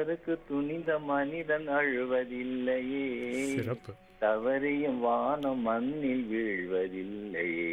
தவறுக்கு துணிந்த மனிதன் அழுவதில்லையே சிறப்பு தவறியும் வானம் மண்ணில் வீழ்வதில்லையே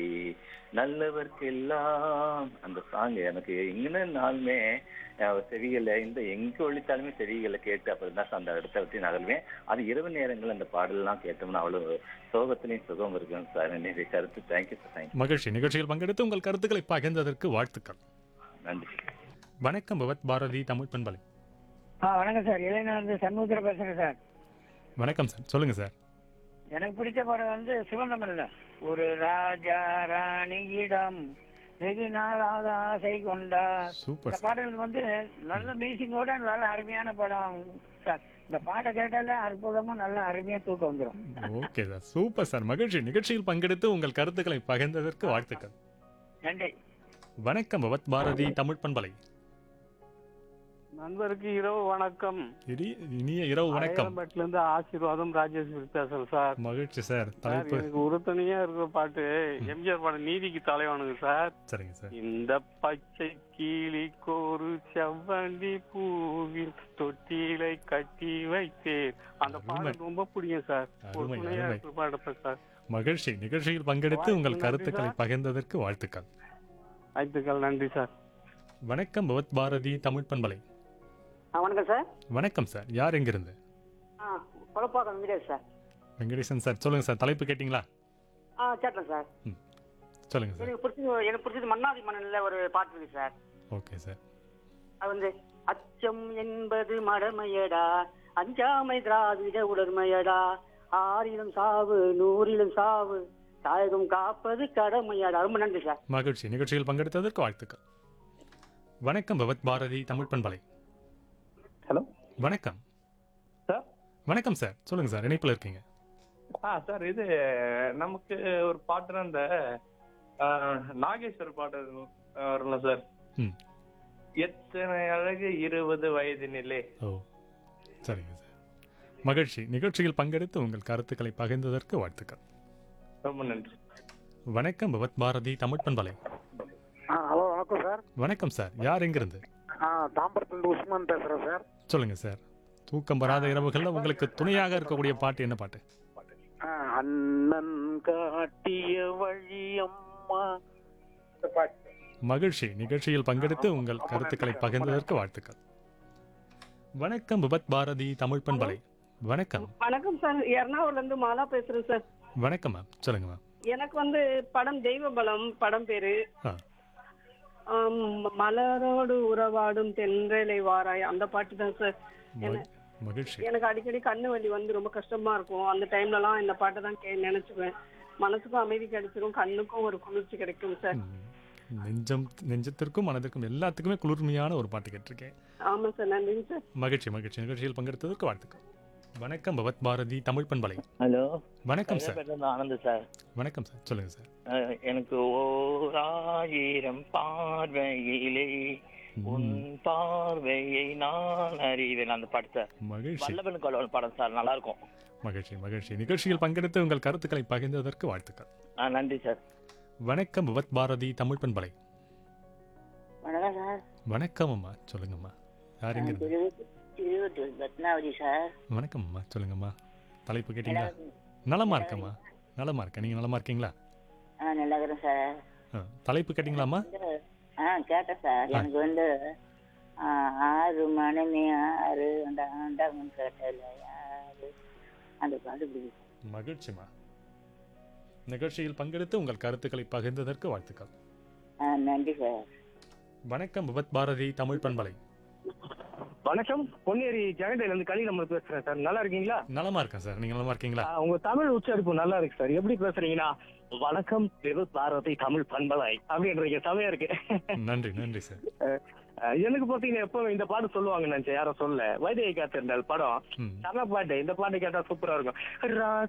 நல்லவர்க்கெல்லாம் அந்த சாங் எனக்கு எங்கன்னு நாளுமே அஹ், செவிகளை இந்த எங்க ஒழித்தாலுமே செவிகளை கேட்டு அப்புறம் தான் அந்த இடத்த விட்டு நகர்வேன் அது இரவு நேரங்கள் அந்த பாடல்லாம் கேட்டோம்னா அவ்வளவு சோகத்திலையும் சுகம் இருக்கும் சார் என்னுடைய கருத்து தேங்க்யூ சார் தேங்க்யூ மகிழ்ச்சி நிகழ்ச்சியில் பங்கெடுத்து உங்கள் கருத்துக்களை பகிர்ந்ததற்கு வாழ்த்துக்கள் நன்றி வணக்கம் பவத் பாரதி தமிழ் பண்பலை ஆ வணக்கம் சார் இளைஞர் சண்முகத்தில் பேசுறேன் சார் வணக்கம் சார் சொல்லுங்க சார் எனக்கு பிடிச்ச படம் வந்து சிவந்தமிழ்ல ஒரு ராஜா ராணியிடம் வெகு நாளாக ஆசை கொண்டா சூப்பர் இந்த சார் பாடல் வந்து நல்ல மியூசிக்கோட நல்ல அருமையான படம் சார் இந்த பாட்டை கேட்டாலே அற்புதமா நல்ல அருமையா தூக்கம் வந்துடும் ஓகே சார் சூப்பர் சார் மகிழ்ச்சி நிகழ்ச்சியில் பங்கெடுத்து உங்கள் கருத்துக்களை பகிர்ந்ததற்கு வாழ்த்துக்கள் நன்றி வணக்கம் பவத் பாரதி தமிழ் பண்பலை நண்பருக்கு இரவு வணக்கம் இனி- இனிய இரவு வணக்கம் அடையாளம்பேட்டில இருந்து ஆசீர்வாதம் ராஜேஸ்வரி பேசுறேன் சார் மகிழ்ச்சி சார் சார் தலைப்பு எனக்கு உறுதுணையா இருக்கிற பாட்டு எம்ஜிஆர் பாடம் நீதிக்கு தலைவனுங்க சார் சரிங்க சார் இந்த பச்சை கிளிக்கோரு செவ்வந்தி பூவில் தொட்டிலை கட்டி வைத்தேன் அந்த அருமை. பாடல் ரொம்ப பிடிக்கும் சார் ஒரு அருமை, துணையா அருமை. இருக்கிற பாடப்பேன் சார் மகிழ்ச்சி நிகழ்ச்சியில் பங்கெடுத்து உங்கள் நன்றி கருத்துக்களை சார். பகிர்ந்ததற்கு வாழ்த்துக்கள் வாழ்த்துக்கள் நன்றி சார் வணக்கம் பவத் பாரதி தமிழ் பண்பலை வணக்கம் சார் வணக்கம் சார் யார் எங்கிருந்து ஆ கொலப்பாக்கம் வெங்கடேஷ் சார் வெங்கடேசன் சார் சொல்லுங்க சார் தலைப்பு கேட்டிங்களா ஆ கேட்டேன் சார் சொல்லுங்க சார் எனக்கு பிடிச்சது எனக்கு பிடிச்சது மன்னாதி மன்னன்ல ஒரு பாட்டு இருக்கு சார் ஓகே சார் அது வந்து அச்சம் என்பது மடமையடா அஞ்சாமை திராவிட உடர்மையடா ஆறிலும் சாவு நூறிலும் சாவு தாயகம் காப்பது கடமையடா ரொம்ப நன்றி சார் மகிழ்ச்சி நிகழ்ச்சியில் பங்கெடுத்ததற்கு வாழ்த்துக்கள் வணக்கம் பவத் பாரதி தமிழ் பண்பலை ஹலோ வணக்கம் சார் வணக்கம் சார் சொல்லுங்க சார் இணைப்பில் இருக்கீங்க ஆ சார் இது நமக்கு ஒரு பாட்டுனா இந்த ஆ, நாகேஸ்வர் பாட்டு ஆ, வரும்ல சார் ம் எத்தனை அழகு இருபது வயதினிலே ஓ சரிங்க சார் மகிழ்ச்சி நிகழ்ச்சியில் பங்கெடுத்து உங்கள் கருத்துக்களை பகிர்ந்ததற்கு வாழ்த்துக்கள் ரொம்ப நன்றி வணக்கம் பவத் பாரதி தமிழ் பண்பலை ஆ ஹலோ வணக்கம் சார் வணக்கம் சார் யார் எங்கிருந்து ஆ தாம்பரத்துலேருந்து உஸ்மான் பேசுறேன் சார் சொல்லுங்க சார் தூக்கம் வராத இரவுகளில் உங்களுக்கு துணையாக இருக்கக்கூடிய பாட்டு என்ன பாட்டு அண்ணன் காட்டிய வழி அம்மா மகிழ்ச்சி நிகழ்ச்சியில் பங்கெடுத்து உங்கள் கருத்துக்களை பகிர்ந்ததற்கு வாழ்த்துக்கள் வணக்கம் விபத் பாரதி தமிழ் பண்பலை வணக்கம் வணக்கம் சார் எர்ணாகுளம்ல இருந்து மாலா பேசுறேன் சார் வணக்கம் மேம் சொல்லுங்க மேம் எனக்கு வந்து படம் தெய்வ பலம் படம் பேரு ஆ ஆம், மலரோடு உறவாடும் தென்றலை வாராய் அந்த பாட்டு தான் சார் மகி- மகிழ்ச்சி எனக்கு அடிக்கடி கண்ணு வலி வந்து ரொம்ப கஷ்டமா இருக்கும் அந்த டைம்லலாம் இந்த பாட்டை தான் கே நினைச்சுக்குவேன் மனசுக்கும் அமைதி கிடைச்சிரும் கண்ணுக்கும் ஒரு குளிர்ச்சி கிடைக்கும் சார் ம். நெஞ்சம் நெஞ்சத்திற்கும் மனதிற்கும் எல்லாத்துக்குமே குளிர்மையான ஒரு பாட்டு கேட்டிருக்கேன் ஆமா சார் நன்றிங்க சார் மகிழ்ச்சி மகிழ்ச்சி நிகழ்ச்சியில் பங்கெடுத்ததற்கு வாழ்த்துக்கள் வணக்கம் பவத் பாரதி தமிழ் பண்பலை ஹலோ வணக்கம் சார் ஆனந்த் சார் வணக்கம் சார் சொல்லுங்க சார் அஹ், எனக்கு ஓர் ஆயிரம் பார்வையிலே உன் பார்வையை நான் அறிவேன் அந்த பாட்டு சார் மகிழ்ச்சி வல்லவனுக்கு வல்லவன் படம் சார் நல்லா இருக்கும் மகிழ்ச்சி மகிழ்ச்சி நிகழ்ச்சியில் பங்கெடுத்து உங்கள் கருத்துக்களை பகிர்ந்ததற்கு வாழ்த்துக்கள் ஆ நன்றி சார் வணக்கம் பவத் பாரதி தமிழ் பண்பலை வணக்கம் சார் வணக்கம் அம்மா சொல்லுங்கம்மா யார் எங்க இருந்து திருவட்டூர் பத்மாவதி சார் வணக்கம் அம்மா சொல்லுங்கம்மா தலைப்பு கேட்டீங்களா நலமா இருக்கம்மா நலமா இருக்கேன் நீங்க நலமா இருக்கீங்களா ஆ நல்லா இருக்கிறேன் சார் ஆ, தலைப்பு கேட்டீங்களாம்மா ஆ கேட்டேன் சார் எனக்கு வந்து ஆ, ஆறு மணி ஆறு அந்த ஆண்டாங்கன்னு கேட்டல யாரு அந்த பாட்டு பிடிக்கும் மகிழ்ச்சிம்மா நிகழ்ச்சியில் பங்கெடுத்து உங்கள் கருத்துக்களை பகிர்ந்ததற்கு வாழ்த்துக்கள் ஆ நன்றி சார் வணக்கம் விபத் பாரதி தமிழ் பண்பலை வணக்கம் பொன்னேரி ஜெகண்டையில இருந்து கலி நம்ம பேசுறேன் சார் நல்லா இருக்கீங்களா நலமா இருக்கேன் சார் நீங்க நலமா இருக்கீங்களா ஆ, உங்க தமிழ் உச்சரிப்பு நல்லா இருக்கு சார் எப்படி பேசுறீங்கன்னா வணக்கம் திரு பாரதி தமிழ் பண்பலை அப்படின்றீங்க செமையா இருக்கு நன்றி நன்றி சார் அஹ் எனக்கு பாத்தீங்கன்னா எப்போ இந்த பாட்டு சொல்லுவாங்க நினைச்சேன் யாரும் சொல்ல வைத்திய காத்திருந்தால் படம் ம் செம பாட்டு இந்த பாட்டு கேட்டா சூப்பரா இருக்கும் ராசா